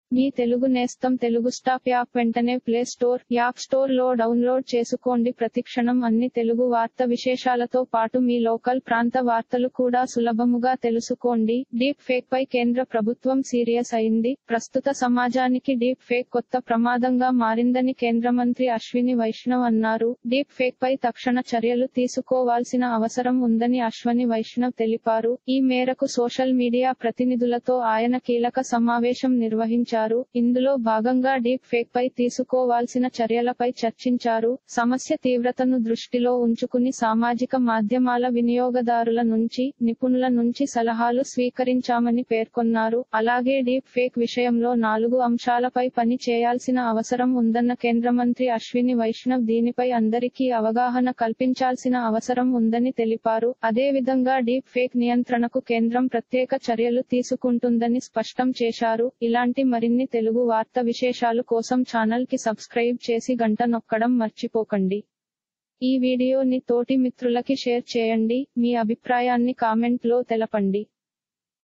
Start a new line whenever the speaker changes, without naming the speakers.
మీ తెలుగు నేస్తం Telugu stop app వెంటనే play store app store లో డౌన్లోడ్ చేసుకోండి ప్రతిక్షణం అన్ని తెలుగు వార్త విశేషాలతో పాటు మీ లోకల్ ప్రాంత వార్తలు కూడా సులభముగా తెలుసుకోండి డీప్ ఫేక్ పై కేంద్ర ప్రభుత్వం సీరియస్ అయింది ప్రస్తుత సమాజానికి డీప్ ఫేక్ కొత్త ప్రమాదంగా మారిందని కేంద్ర మంత్రి అశ్విని వైష్ణవ్ అన్నారు డీప్ ఫేక్ పై తక్షణ చర్యలు తీసుకోవాల్సిన అవసరం ఉందని అశ్వని వైష్ణవ్ తెలిపారు ఈ మేరకు సోషల్ మీడియా ప్రతినిధులతో ఆయన కీలక సమావేశం నిర్వహించారు ఇందులో భాగంగా డీప్ ఫేక్ పై తీసుకోవాల్సిన చర్యలపై చర్చించారు సమస్య తీవ్రతను దృష్టిలో ఉంచుకుని సామాజిక మాధ్యమాల వినియోగదారుల నుంచి నిపుణుల నుంచి సలహాలు స్వీకరించామని పేర్కొన్నారు అలాగే డీప్ ఫేక్ విషయంలో నాలుగు అంశాలపై పని చేయాల్సిన అవసరం ఉందన్న కేంద్ర మంత్రి అశ్విని వైష్ణవ్ దీనిపై అందరికీ అవగాహన కల్పించాల్సిన అవసరం ఉందని తెలిపారు అదేవిధంగా డీప్ ఫేక్ నియంత్రణకు కేంద్రం ప్రత్యేక చర్యలు తీసుకుంటుందని స్పష్టం చేశారు ఇలాంటి మరిన్ని తెలుగు వార్త విశేషాలు కోసం ఛానల్ కి సబ్స్క్రైబ్ చేసి గంట నొక్కడం మర్చిపోకండి ఈ వీడియోని తోటి మిత్రులకి షేర్ చేయండి మీ అభిప్రాయాన్ని కామెంట్ లో తెలపండి